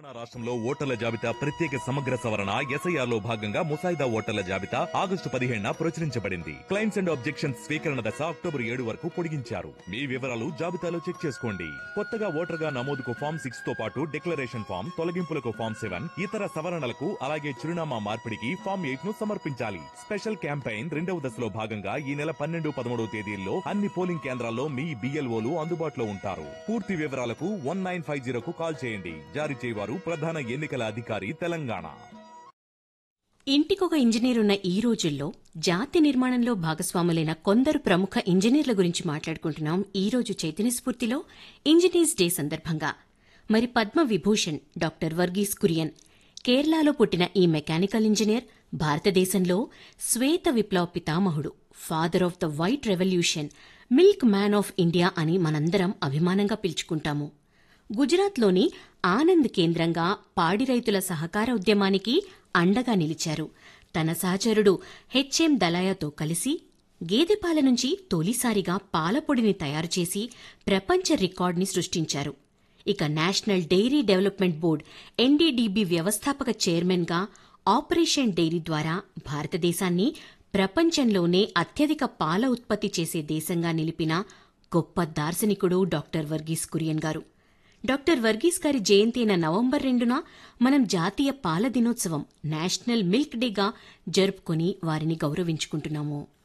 తెలంగాణ రాష్ట్రంలో ఓటర్ల జాబితా ప్రత్యేక సమగ్ర సవరణ ఎస్ఐఆర్ లో భాగంగా ముసాయిదా ఓటర్ల జాబితా ఆగస్టు పదిహేడున ప్రచురించబడింది క్లైమ్స్ అండ్ ఆబ్జెక్షన్స్ స్వీకరణ దశ అక్టోబర్ ఏడు వరకు పొడిగించారు మీ వివరాలు జాబితాలో చెక్ చేసుకోండి కొత్తగా ఓటర్గా నమోదుకు ఫామ్ సిక్స్ తో పాటు డిక్లరేషన్ ఫామ్ తొలగింపులకు ఫామ్ సెవెన్ ఇతర సవరణలకు అలాగే చిరునామా మార్పిడికి ఫామ్ ఎయిట్ ను సమర్పించాలి స్పెషల్ క్యాంపెయిన్ రెండవ దశలో భాగంగా ఈ నెల పన్నెండు పదమూడవ తేదీల్లో అన్ని పోలింగ్ కేంద్రాల్లో మీ బిఎల్ఓలు అందుబాటులో ఉంటారు పూర్తి వివరాలకు వన్ నైన్ ఫైవ్ జీరోకు కాల్ చేయండి జారీ చేయవారు ప్రధాన ఎన్నికల అధికారి తెలంగాణ ఇంటికొక ఇంజనీర్ ఉన్న ఈ రోజుల్లో జాతి నిర్మాణంలో భాగస్వాములైన కొందరు ప్రముఖ ఇంజనీర్ల గురించి మాట్లాడుకుంటున్నాం ఈ రోజు చైతన్య స్ఫూర్తిలో ఇంజనీర్స్ డే సందర్భంగా మరి పద్మ విభూషణ్ డాక్టర్ వర్గీస్ కురియన్ కేరళలో పుట్టిన ఈ మెకానికల్ ఇంజనీర్ భారతదేశంలో శ్వేత విప్లవ పితామహుడు father of the white revolution milkman of India అని మనందరం అభిమానంగా పిలుచుకుంటాము గుజరాత్లోని ఆనంద్ కేంద్రంగా పాడి రైతుల సహకార ఉద్యమానికి అండగా నిలిచారు తన సహచరుడు హెచ్ఎం దలాయాతో కలిసి గేదె పాల నుంచి తొలిసారిగా పాలపొడిని తయారు చేసి ప్రపంచ రికార్డుని సృష్టించారు ఇక national dairy development board NDDB వ్యవస్థాపక చైర్మన్గా ఆపరేషన్ డైరీ ద్వారా భారతదేశాన్ని ప్రపంచంలోనే అత్యధిక పాల ఉత్పత్తి చేసే దేశంగా నిలిపిన గొప్ప దార్శనికుడు డాక్టర్ వర్గీస్ కురియన్ గారు డాక్టర్ వర్గీస్ గారి జయంతి అయిన నవంబర్ రెండున మనం జాతీయ పాల దినోత్సవం నేషనల్ మిల్క్ డేగా జరుపుకొని వారిని గౌరవించుకుంటున్నాము